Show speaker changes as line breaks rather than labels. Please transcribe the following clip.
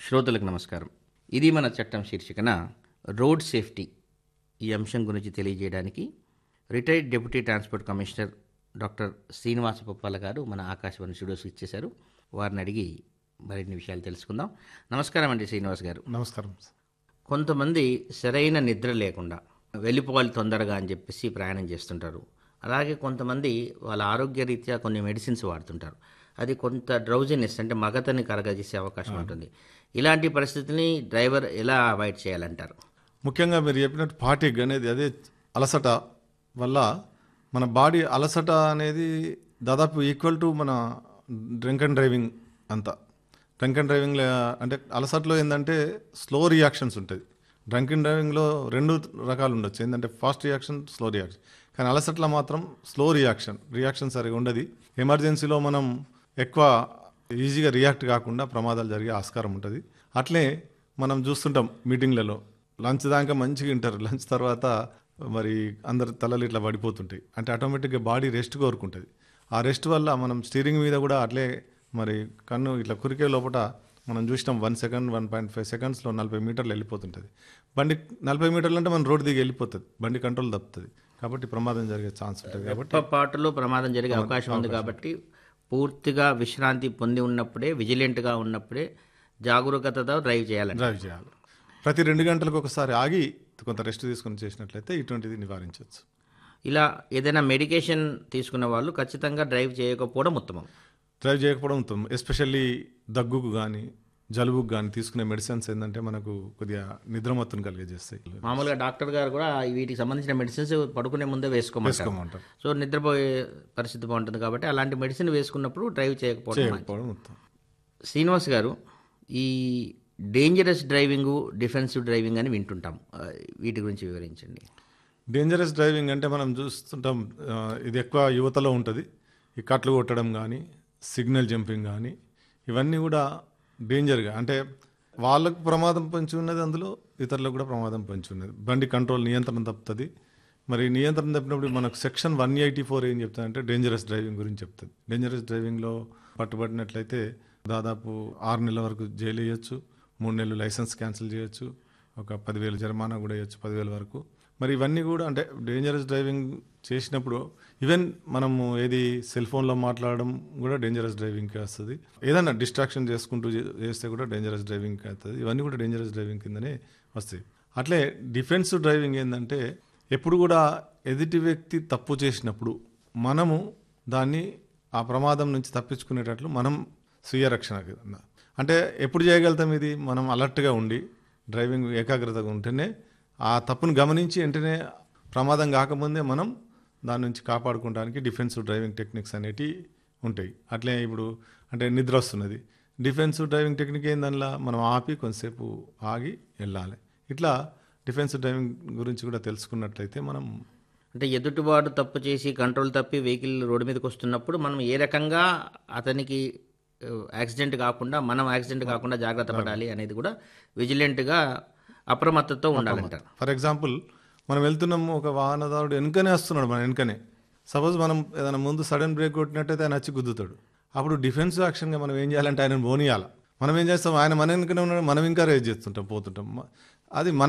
శ్రోతలకు నమస్కారం ఇది మన చట్టం శీర్షికన రోడ్ సేఫ్టీ ఈ అంశం గురించి తెలియజేయడానికి retired deputy transport commissioner doctor Srinivasa Poppala గారు మన ఆకాశవాణి స్టూడియోస్కి ఇచ్చేశారు వారిని అడిగి మరిన్ని విషయాలు తెలుసుకుందాం నమస్కారం అండి శ్రీనివాస్ గారు
నమస్కారం
కొంతమంది సరైన నిద్ర లేకుండా వెళ్ళిపోవాలి తొందరగా అని చెప్పేసి ప్రయాణం చేస్తుంటారు అలాగే కొంతమంది వాళ్ళ ఆరోగ్య రీత్యా కొన్ని మెడిసిన్స్ వాడుతుంటారు అది కొంత డ్రౌజినెస్ అంటే మగతని కరగజేసే అవకాశం ఉంటుంది ఇలాంటి పరిస్థితిని డ్రైవర్ ఎలా అవాయిడ్ చేయాలంటారు
ముఖ్యంగా మీరు చెప్పినట్టు ఫాటిక్ అనేది అదే అలసట వల్ల మన బాడీ అలసట అనేది దాదాపు ఈక్వల్ టు మన డ్రింక్ అండ్ డ్రైవింగ్ అంతా డ్రంక్ అండ్ డ్రైవింగ్ అంటే అలసటలో ఏంటంటే స్లో రియాక్షన్స్ ఉంటుంది డ్రంక్ అండ్ డ్రైవింగ్లో రెండు రకాలు ఉండొచ్చు ఏంటంటే ఫాస్ట్ రియాక్షన్ స్లో రియాక్షన్ కానీ అలసట్లో మాత్రం స్లో రియాక్షన్ రియాక్షన్ సరిగా ఉండదు ఎమర్జెన్సీలో మనం ఎక్కువ ఈజీగా రియాక్ట్ కాకుండా ప్రమాదాలు జరిగే ఆస్కారం ఉంటుంది అట్లే మనం చూస్తుంటాం మీటింగ్లలో లంచ్ దాకా మంచిగా వింటారు లంచ్ తర్వాత మరి అందరు తలలు ఇట్లా పడిపోతుంటాయి అంటే ఆటోమేటిక్గా బాడీ రెస్ట్ కోరుకుంటుంది ఆ రెస్ట్ వల్ల మనం స్టీరింగ్ మీద కూడా అట్లే మరి కన్ను ఇట్లా కురికే లోపల మనం చూసినాం one second one point five సెకండ్స్లో నలభై మీటర్లు వెళ్ళిపోతుంటుంది బండి నలభై మీటర్లు అంటే మన రోడ్డు దిగి వెళ్ళిపోతుంది బండి కంట్రోల్ తప్పుతుంది కాబట్టి ప్రమాదం జరిగే ఛాన్స్ ఉంటుంది కాబట్టి
పాటలో ప్రమాదం జరిగే అవకాశం ఉంది కాబట్టి పూర్తిగా విశ్రాంతి పొంది ఉన్నప్పుడే విజిలెంట్గా ఉన్నప్పుడే జాగరూకతతో డ్రైవ్ చేయాలండి
డ్రైవ్ చేయాలి ప్రతి రెండు గంటలకు ఒకసారి ఆగి కొంత రెస్ట్ తీసుకొని చేసినట్లయితే ఇటువంటిది నివారించవచ్చు
ఇలా ఏదైనా మెడికేషన్ తీసుకున్న వాళ్ళు ఖచ్చితంగా డ్రైవ్ చేయకపోవడం ఉత్తమం
డ్రైవ్ చేయకపోవడం ఉత్తమం ఎస్పెషల్లీ దగ్గుకు కానీ జలుబుకు కానీ తీసుకునే మెడిసిన్స్ ఏంటంటే మనకు కొద్దిగా నిద్రమత్తును కలిగజేస్తాయి
మామూలుగా డాక్టర్ గారు కూడా వీటికి సంబంధించిన మెడిసిన్స్ పడుకునే ముందే వేసుకోమంటారు
వేసుకోమంటారు
సో నిద్రపోయే పరిస్థితి బాగుంటుంది కాబట్టి అలాంటి మెడిసిన్ వేసుకున్నప్పుడు డ్రైవ్ చేయకపోవడం మంచిది.
చేయకపోవడం ఉత్తమం
శ్రీనివాస్ గారు ఈ డేంజరస్ డ్రైవింగ్ డిఫెన్సివ్ డ్రైవింగ్ అని వింటుంటాం ఆ, వీటి గురించి వివరించండి
డేంజరస్ డ్రైవింగ్ అంటే మనం చూస్తుంటాం ఆ, ఇది ఎక్కువ యువతలో ఉంటుంది ఈ కట్లు కొట్టడం కానీ సిగ్నల్ జంపింగ్ కానీ ఇవన్నీ కూడా డేంజర్గా అంటే వాళ్ళకు ప్రమాదం పొంచి ఉన్నది అందులో ఇతరులకు కూడా ప్రమాదం పొంచి ఉన్నది బండి కంట్రోల్ నియంత్రణ తప్పుతుంది మరి నియంత్రణ తప్పినప్పుడు మనకు సెక్షన్ వన్ ఎయిటీ ఫోర్ ఏం చెప్తుందంటే డేంజరస్ డ్రైవింగ్ గురించి చెప్తుంది డేంజరస్ డ్రైవింగ్లో పట్టుబడినట్లయితే దాదాపు ఆరు నెలల వరకు జైలు వేయచ్చు మూడు నెలలు లైసెన్స్ క్యాన్సిల్ చేయొచ్చు ఒక పదివేలు జరిమానా కూడా వేయచ్చు పదివేల వరకు మరి ఇవన్నీ కూడా అంటే డేంజరస్ డ్రైవింగ్ చేసినప్పుడు ఈవెన్ మనము ఏది సెల్ ఫోన్లో మాట్లాడడం కూడా డేంజరస్ డ్రైవింగ్కి వస్తుంది ఏదైనా డిస్ట్రాక్షన్ చేసుకుంటూ చే- చేస్తే కూడా డేంజరస్ డ్రైవింగ్కి వస్తుంది ఇవన్నీ కూడా డేంజరస్ డ్రైవింగ్ కిందనే వస్తాయి అట్లే డిఫెన్సివ్ డ్రైవింగ్ ఏంటంటే ఎప్పుడు కూడా ఎదుటి వ్యక్తి తప్పు చేసినప్పుడు మనము దాన్ని ఆ ప్రమాదం నుంచి తప్పించుకునేటట్లు మనం స్వీయ రక్షణ కింద అంటే ఎప్పుడు చేయగలుగుతాం ఇది మనం అలర్ట్గా ఉండి డ్రైవింగ్ ఏకాగ్రతగా ఉంటేనే ఆ తప్పును గమనించి వెంటనే ప్రమాదం కాకముందే మనం దాని నుంచి కాపాడుకోవడానికి డిఫెన్సివ్ డ్రైవింగ్ టెక్నిక్స్ అనేటివి ఉంటాయి అట్లే ఇప్పుడు అంటే నిద్ర వస్తున్నది డిఫెన్సివ్ డ్రైవింగ్ టెక్నిక్ ఏందనలా మనం ఆపి కొంతసేపు ఆగి వెళ్ళాలి ఇట్లా డిఫెన్సివ్ డ్రైవింగ్ గురించి కూడా తెలుసుకున్నట్లయితే మనం
అంటే ఎదుటివాడు తప్పు చేసి కంట్రోల్ తప్పి వెహికల్ రోడ్డు మీదకి వస్తున్నప్పుడు మనం ఏ రకంగా అతనికి ఆ, యాక్సిడెంట్ కాకుండా మనం యాక్సిడెంట్ కాకుండా జాగ్రత్త పడాలి అనేది కూడా విజిలెంట్గా అప్రమత్తతో ఉండాలంటారు
ఫర్ ఎగ్జాంపుల్ మనం వెళ్తున్నాం ఒక వాహనదారుడు వెనుకనే వస్తున్నాడు మన వెనుకనే సపోజ్ మనం ఏదైనా ముందు సడన్ బ్రేక్ కొట్టినట్టయితే ఆయన వచ్చి గుద్దుతాడు అప్పుడు డిఫెన్స్ యాక్షన్గా మనం ఏం చేయాలంటే ఆయన పోనీయాలి మనం ఏం చేస్తాం ఆయన మన వెనుకనే ఉన్నాడు మనం ఇంకా రేజ్ చేస్తుంటాం పోతుంటాం అది మన